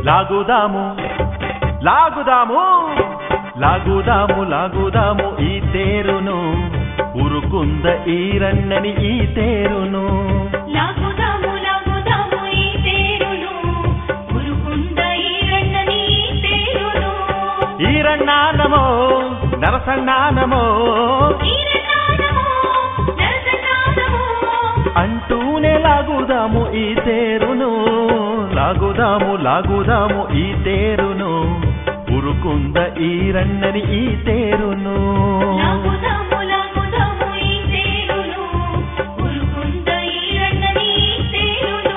లాగుదాము లాగుదాము లాగుదాము లాగుదాము ఈ తేరును ఉరుకుంద ఈ రన్నని ఈ తేరును లాగుదాము లాగుదాము ఈ తేరును ఉరుకుంద ఈ రన్నని ఈ తేరును ఈ రన్నానమో నరసన్నానమో ఈ రన్నానమో నరసన్నానమో అంటూనే లాగుదాము ఈ తేరును లాగుదాము లాగుదాము ఈ తేరును ఉరుకుంద ఈ రన్నని ఈ తేరును లాగుదాము లాగుదాము ఈ తేరును ఉరుకుంద ఈ రన్నని ఈ తేరును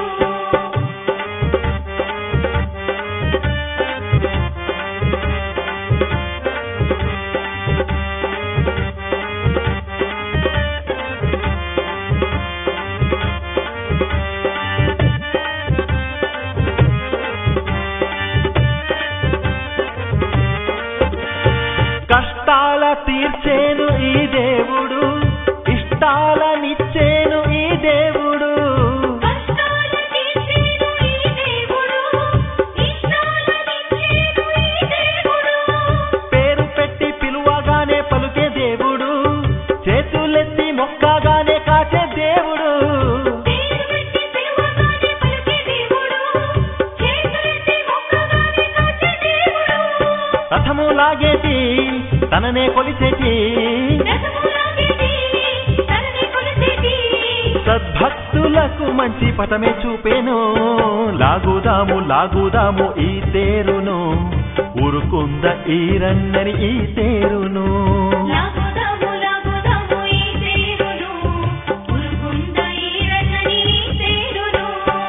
కష్టాల తీర్చేను ఈ దేవుడు ఇష్టాలనిచ్చేను ఈ దేవుడు కష్టాల తీర్చేను ఈ దేవుడు ఇష్టాలనిచ్చేను ఈ దేవుడు పేరు పెట్టి పిలువగానే పలుకే దేవుడు చేతులెత్తి మొక్కగానే కాచే దేవుడు పేరు పెట్టి పిలువగానే పలికే దేవుడు చేతులెత్తి మొక్కగానే కాచే దేవుడు రథము లాగేటి తననే కొలిసేటి రసములాగేటి తనని కొలిసేటి సద్భక్తులకు మంచి పటమే చూపేను లాగుదాము లాగుదాము ఈ తేరును ఉరుకుంద ఈ రన్నని ఈ తేరును లాగుదాము లాగుదాము ఈ తేరును ఉరుకుంద ఈ రన్నని ఈ తేరును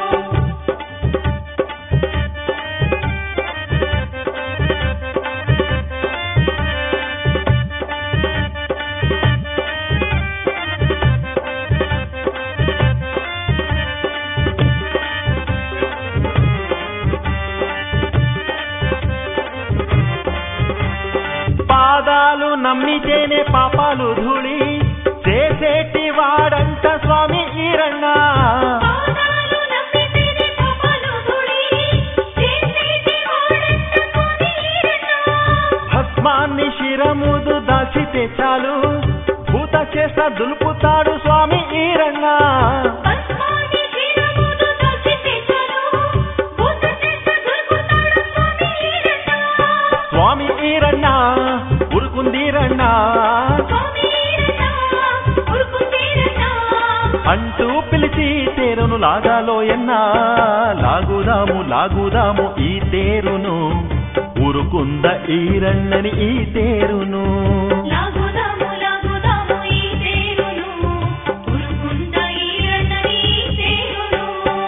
పాదాలు నమ్మితేనే పాపాలు ధూళి చేసేటి వాడంట స్వామి ఈరಣ್ణ పాదాలు నమ్మితేనే పాపాలు ధూళి చేసేటి వాడంట స్వామి ఈరಣ್ణ భస్మాన్ని శిరముదు దాచితే చాలు భూత చేష్ట దులుపుతాడు స్వామి ఈరಣ್ణ భస్మాన్ని శిరమును దాచితే చాలు భూత చేష్ట దొరుకుతాడు స్వామి ఈరಣ್ణ స్వామి ఈరಣ್ణ ఉరుకుందీరಣ್ణ స్వామి ఈరಣ್ణ ఉరుకుందీరಣ್ణ అంటూ పిలిచి తేరును లాగాలోయన్నా లాగుదాము లాగుదాము ఈ తేరును ఉరుకుంద ఈరన్నని ఈ తేరును లాగుదాము లాగుదాము ఈ తేరును ఉరుకుంద ఈ రన్నని ఈ తేరును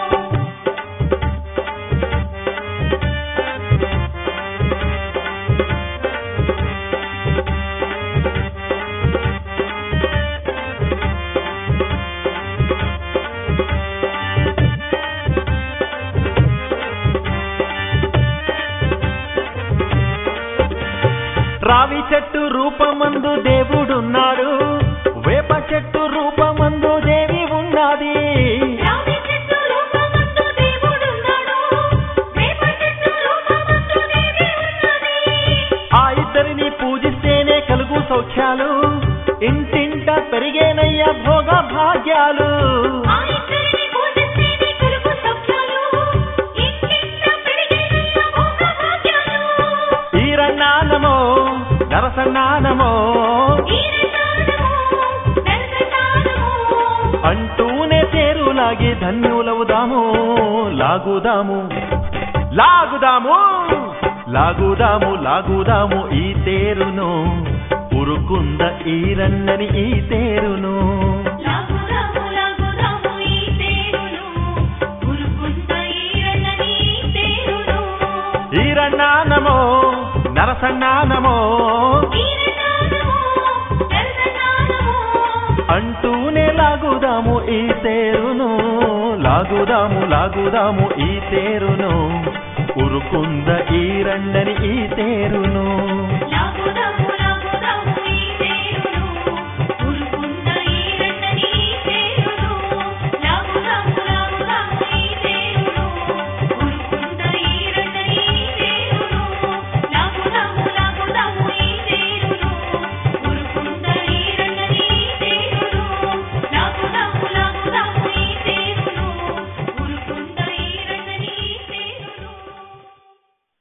రావి చెట్టు రూపమందు దేవుడున్నాడు వేప చెట్టు రూపమందు దేవి ఉన్నది రావి చెట్టు రూపమందు దేవుడున్నాడు వేప చెట్టు రూపమందు దేవి ఉన్నది ఆ ఇద్దరిని పూజిస్తేనే కలుగు సౌఖ్యాలు ఇంటింట పెరిగేనయ్య భోగ భాగ్యాలు ఆ ఇద్దరిని పూజిస్తేనే కలుగు సౌఖ్యాలు ఇంటింట పెరిగేనయ్య భోగభాగ్యాలు ఈరన్నానమో నరసన్నానమో ఈరన్నానమో నరసన్నానమో అంటూనే తేరులాగి ధన్యులవుదాము లాగుదాము లాగుదాము లాగుదాము లాగుదాము ఈ తేరును ఉరుకుంద ఈరన్నని ఈ తేరును లాగుదాము లాగుదాము ఈ తేరును ఉరుకుంద ఈ రన్నని ఈ తేరును ఈరన్నానమో నరసన్నానమో ఈరన్నానమో నరసన్నానమో అంటూనే లాగుదాము ఈ తేరును లాగుదాము లాగుదాము ఈ తేరును ఉరుకుంద ఈరన్నని ఈ తేరు